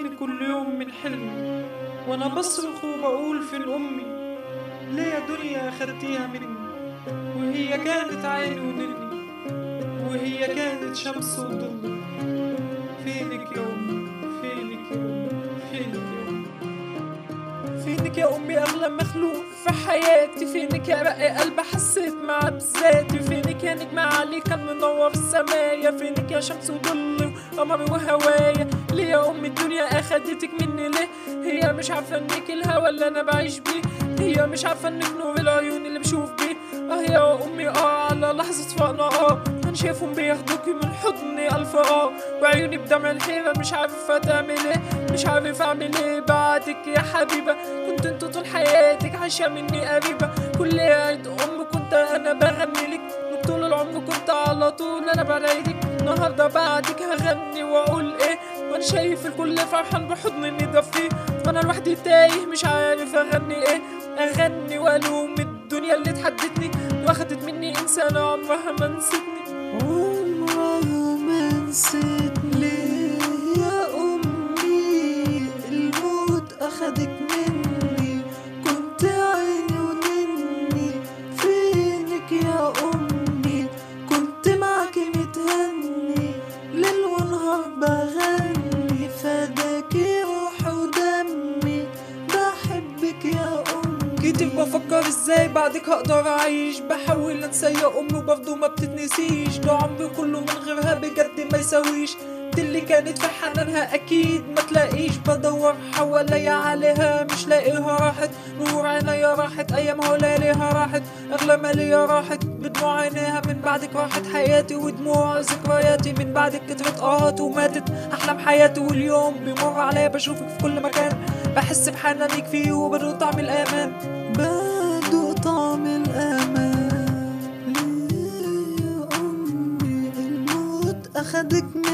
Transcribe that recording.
بتصحيني كل يوم من حلمي وانا بصرخ وبقول فين امي ليه يا دنيا اخدتيها مني وهي كانت عيني ونني وهي كانت شمس وضل فينك يا امي فينك يا امي فينك يا امي فينك يا امي اغلى مخلوق في حياتي فينك يا رق قلب حسيت مع بذاتي فينك يا نجم علي كان منور السمايا فينك يا شمس وضل وقمري وهوايا ليه يا امي الدنيا اخدتك مني ليه هي مش عارفه انك الهوى اللي انا بعيش بيه هي مش عارفه انك نور العيون اللي بشوف بيه اه يا امي اه على لحظه فقنا اه انا شايفهم بياخدوكي من حضني الف اه وعيوني بدمع الحيرة مش عارفة تعمل ايه مش عارف اعمل ايه بعدك يا حبيبة كنت انت طول حياتك عايشة مني قريبة كل عيد ام كنت انا بغني لك طول العمر كنت على طول انا برايدك النهارده بعدك هغني واقول ايه وانا شايف الكل فرحان بحضن مدفيه وانا لوحدي تايه مش عارف اغني ايه اغني والوم الدنيا اللي اتحدتني واخدت مني انسانة عمرها ما نسيتني عمرها ما نسيت ليه يا أمي الموت أخدك مني كنت عيني ونني فينك يا أمي كنت معك متهني ليل ونهار بغني فداكي روح ودمي بحبك يا أمي كتير بفكر ازاي بعدك هقدر اعيش بحاول انسى يا امي وبرضه ما بتتنسيش ده عمري كله من غيرها بجد ما يساويش دي اللي كانت في حنانها اكيد ما تلاقيش بدور حواليا عليها مش لاقيها راحت نور عينيا راحت ايامها لياليها راحت اغلى ما ليا راحت بدموع عينيها من بعدك راحت حياتي ودموع ذكرياتي من بعدك كترت قهرت وماتت احلام حياتي واليوم بيمر عليا بشوفك في كل مكان بحس بحنانك فيه وبدوق طعم الامان بدوق طعم الأمان ليه يا أمي الموت أخدك